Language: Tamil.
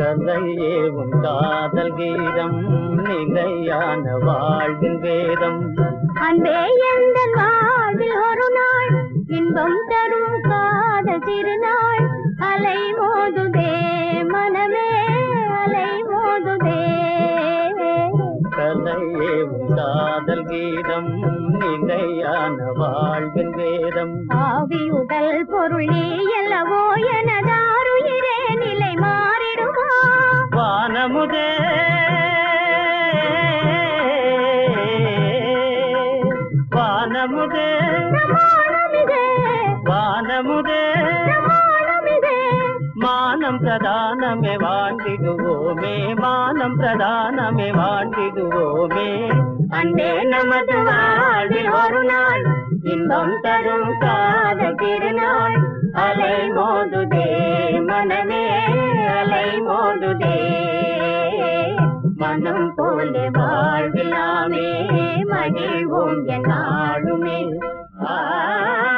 கதையே உன் காதல் கீதம் நிலையான வாழ்வின் வேதம் அன்பே எந்த வாழ்வில் ஒரு நாள் இன்பம் தரும் காதல் திருநாள் அலை மோதுதே மனமே அலை மோதுதே கதையே உன் காதல் கீதம் நிலையான வாழ்வின் வேதம் ஆவியுடல் பொருள் நீ அல்லவோ எனதாருயிரே நிலை மாறிடுமா வானமுதே வானமுதே பிரமாணமிதே வானமுதே பிரமாணமிதே மானம் பிரதானமே வாழ்ந்திடுவோமே மானம் பிரதானமே வாழ்ந்திடுவோமே அன்பே நமது வாழ்வில் ஒரு நாள் இன்பம் தரும் காத திருநாள் அலை மோதுதே மனமே அலை மோதுதே மனம் போல வாழ்விலாமே மகிழ்வோம் என் நாளுமே ஆ